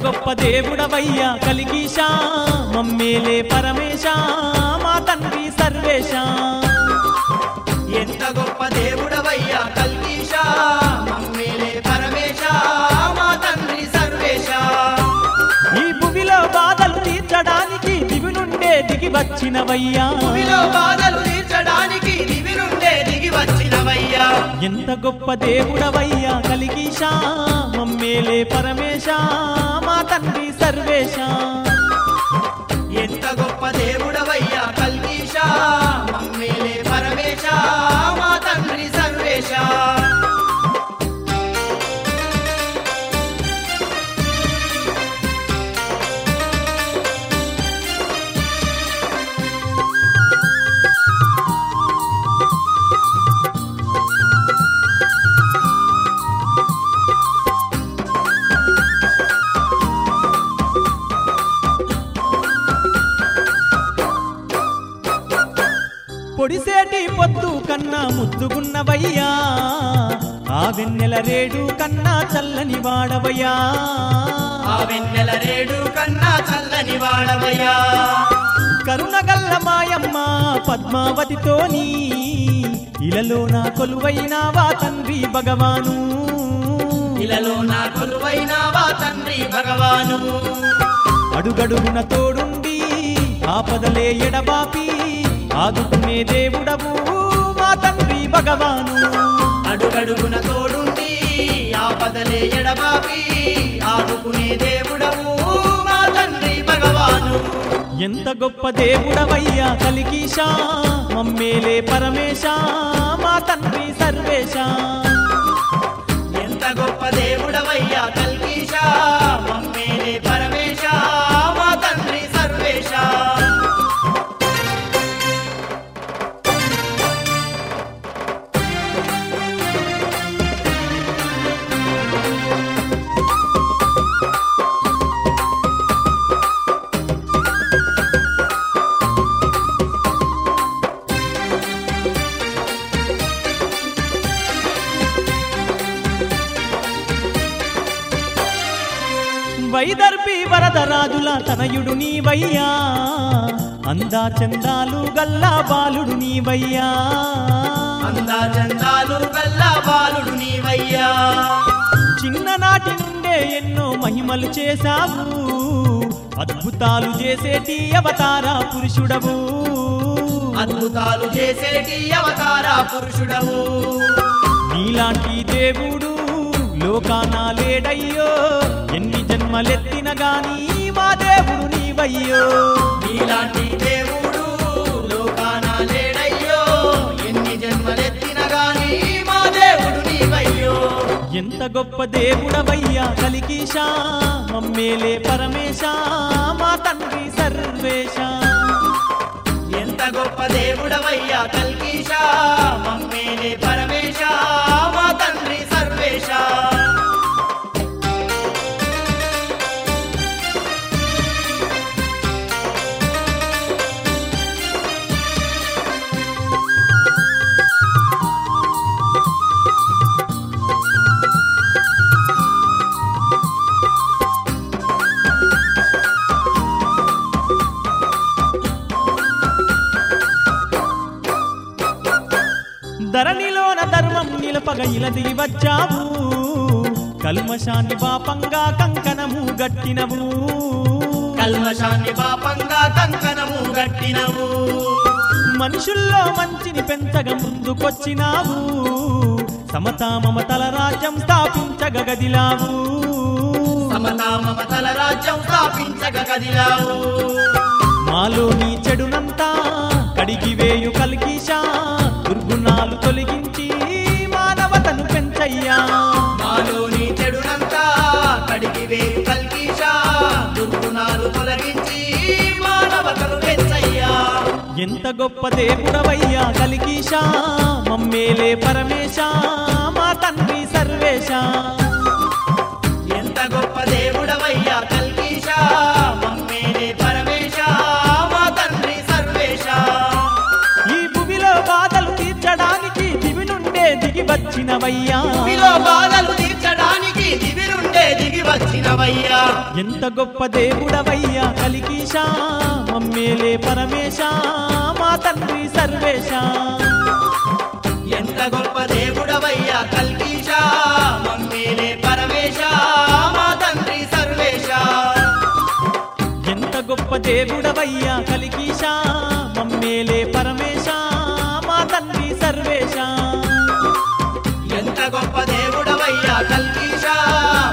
గొప్ప దేవుడవయ్యా కలిగీశా మమ్మేలే పరమేశ మా తండ్రి సర్వేశ ఎంత గొప్ప దేవుడవయ్యా కల్కీషా మమ్మేలే పరమేశ మా తండ్రి సర్వేశ ఈ భూమిలో బాధలు తీర్చడానికి దివి నుండే దిగి వచ్చినవయ్యా భూమిలో బాధలు తీర్చడానికి దివి నుండే దిగి వచ్చినవయ్యా ఎంత గొప్ప దేవుడవయ్యా కలిగీశా మమ్మేలే పరమేశ మా తండ్రి సర్వేశ ఎంత గొప్ప దేవుడవయ్యా కల్కీషా మమ్మేలే పరమేశ మా తండ్రి సర్వేశ పొడిసేటి పొద్దు కన్నా ముద్దుగున్నవయ్యా ఆ వెన్నెల రేడు కన్నా చల్లని వాడవయ్యా ఆ వెన్నెల రేడు కన్నా చల్లని వాడవయ్యా కరుణగల్ల మాయమ్మ పద్మావతితోని ఇలలో నా కొలువైనావా తండ్రి భగవాను ఇలలో నా కొలువైనావా తండ్రి భగవాను అడుగడుగున తోడుండి ఆపదలే ఎడబాపి ఆదుకునే దేవుడవు మా తండ్రి భగవాను అడుగడుగున తోడుండి ఆపదలే ఎడబాపి ఆదుకునే దేవుడవు మా తండ్రి భగవాను ఎంత గొప్ప దేవుడవయ్యా కలికీశా మమ్మేలే పరమేశ మా తండ్రి సర్వేశ ఎంత గొప్ప దేవుడవయ్యా కల్కీషా మమ్మేలే పరమేశ మా తండ్రి సర్వేశ వైదర్భి వరదరాజుల తనయుడు నీవయ్యా అందా చందాలు గల్లా బాలుడు నీవయ్యా అందా చందాలు గల్లా బాలుడు నీవయ్యా చిన్ననాటి నుండే ఎన్నో మహిమలు చేశావు అద్భుతాలు చేసేటి అవతార పురుషుడవు అద్భుతాలు చేసేటి అవతార పురుషుడవు నీలాంటి దేవుడు లోకాన లేడయ్యో ఎన్ని జన్మలెత్తిన గాని మా దేవుడు నీవయ్యో నీలాంటి దేవుడు లోకాన లేడయ్యో ఎన్ని జన్మలెత్తిన గాని మా దేవుడు నీవయ్యో ఎంత గొప్ప దేవుడవయ్యా కలికీశా మమ్మేలే పరమేశ మా తండ్రి సర్వేశ ఎంత గొప్ప దేవుడవయ్యా కల్కీషా మమ్మేలే పరమేశ మా తండ్రి సర్వేశ ధరణిలోన ధర్మం నిలపగ ఇలది వచ్చావు కల్మషాన్ని పాపంగా కంకణము గట్టినవు కల్మషాన్ని పాపంగా కంకణము గట్టినవు మనుషుల్లో మంచిని పెంచగ ముందుకొచ్చినావు సమతా మమతల రాజ్యం స్థాపించగ గదిలావు సమతా మమతల రాజ్యం స్థాపించగ కదిలావు మాలో నీ చెడునంతా కడిగి వేయు కలికీశా దుర్గుణాలు తొలగించి మానవతను పెంచయ్యా మాలోని చెడునంతా కడిగి వేరు కల్కీషా దుర్గుణాలు తొలగించి మానవతను పెంచయ్యా ఎంత గొప్ప దేవుడవయ్యా కలికీశా మమ్మేలే పరమేశ మా తండ్రి సర్వేశ ఎంత గొప్ప దేవుడవయ్యా కల్కీషా మమ్మేలే పరమేశ మా తండ్రి సర్వేశ ఈ భూమిలో బాధలు తీర్చడానికి దివి నుండే దిగి వచ్చినవయ్యా భూమిలో బాధలు తీర్చడానికి దివి నుండే నుండే దిగి వచ్చినవయ్యా ఎంత గొప్ప దేవుడవయ్యా కలికీశా మమ్మేలే పరమేశ మా తండ్రి సర్వేశ ఎంత గొప్ప దేవుడవయ్యా కల్కీశా మమ్మీలే పరమేశ మా తండ్రి సర్వేశ ఎంత గొప్ప దేవుడవయ్యా కలికీశా మమ్మేలే పరమేశ మా తండ్రి సర్వేశ ఎంత గొప్ప దేవుడవయ్యా కల్కీశా